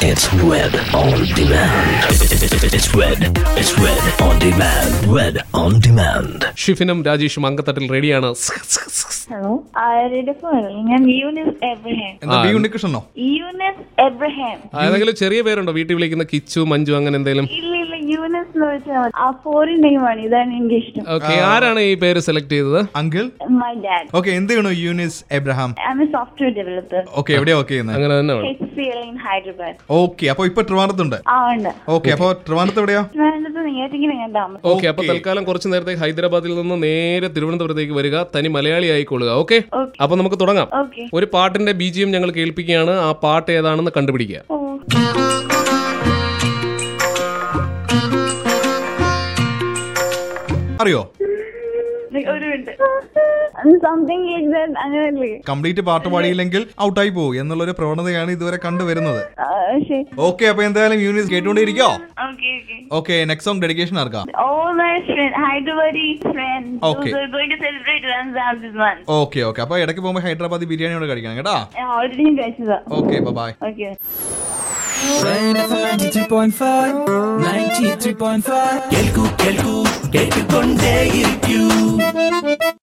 It's Red on demand. It's Red. It's Red on demand. Red on demand. ഷിഫിനും രാജേഷും അങ്കത്തട്ടിൽ റെഡിയാണ് hello ആരുടെ phone ഞാൻ യൂനിസ് എബ്രഹാം എന്താ B ഉണ്ണികൃഷ്ണനോ യൂനിസ് എബ്രഹാം ഏതെങ്കിലും ചെറിയ പേരുണ്ടോ വീട്ടിൽ വിളിക്കുന്ന കിച്ചു മഞ്ജു അങ്ങനെ എന്തെങ്കിലും ഇല്ല ഇല്ല യൂനിസ് എന്ന് വെച്ചാൽ മതി. ആ ഫോറിൻ നെയിമാണ് ഇതാണ് എനിക്ക് ഇഷ്ടം ഓക്കെ ആരാണ് ഈ പേര് സെലക്ട് ചെയ്തത് അങ്കിൾ മൈ ഡാഡ് ഓക്കെ എന്ത് ചെയ്യണു Eunice Abraham I'm a software developer okay എവിടെയാ വർക്ക് ചെയ്യുന്നത് അങ്ങനെ തന്നെ വേണം H C L in Hyderabad okay അപ്പൊ ഇപ്പൊ ട്രിവാൻഡത്തുണ്ട് ആ ഉണ്ട് ഓക്കെ അപ്പൊ ട്രിവാൻഡത്ത് എവിടെയാ ട്രിവാൻഡ്രത്ത് നെയ്യാറ്റിങ്ങനെ ഞാൻ താമസം ഓക്കെ അപ്പൊ തൽക്കാലം കുറച്ച് നേരത്തേക്ക് ഹൈദരാബാദിൽ നിന്ന് നേരെ തിരുവനന്തപുരത്തേക്ക് വരിക തനി മലയാളി ആയിക്കൊള്ളുക ഓക്കെ Okay. അപ്പൊ നമുക്ക് തുടങ്ങാം ഓക്കെ ഒരു പാട്ടിന്റെ ബീജിയം ഞങ്ങൾ കേൾപ്പിക്കുകയാണ് ആ പാട്ട് ഏതാണെന്ന് കണ്ടുപിടിക്കുക ഓ അറിയോ ഒരു മിനിറ്റ് സംതിങ് അങ്ങനെയല്ലേ കംപ്ലീറ്റ് പാട്ട് പാടിയില്ലെങ്കിൽ ഔട്ടായി പോകും എന്നുള്ളൊരു പ്രവണതയാണ് ഇതുവരെ കണ്ടുവരുന്നത് ആ, ശരി ഓക്കെ അപ്പൊ എന്തായാലും യൂനിസ് കേട്ടുകൊണ്ടിരിക്കോ okay okay okay next song dedication ആർക്കാ All my friends, Hyderabadi friends, Okay. those are going to celebrate Ramzan this month. Okay okay അപ്പൊ ഇടയ്ക്ക് പോകുമ്പോൾ ഹൈദരാബാദി ബിരിയാണി കൂടെ കഴിക്കണം കേട്ടാ ഞാൻ ഓൾറെഡി ഞാൻ കഴിച്ചതാ okay bye okay Rain FM 93.5 93.5 കേൾക്കൂ കേൾക്കൂ കേട്ടുകൊണ്ടേയിരിക്കൂ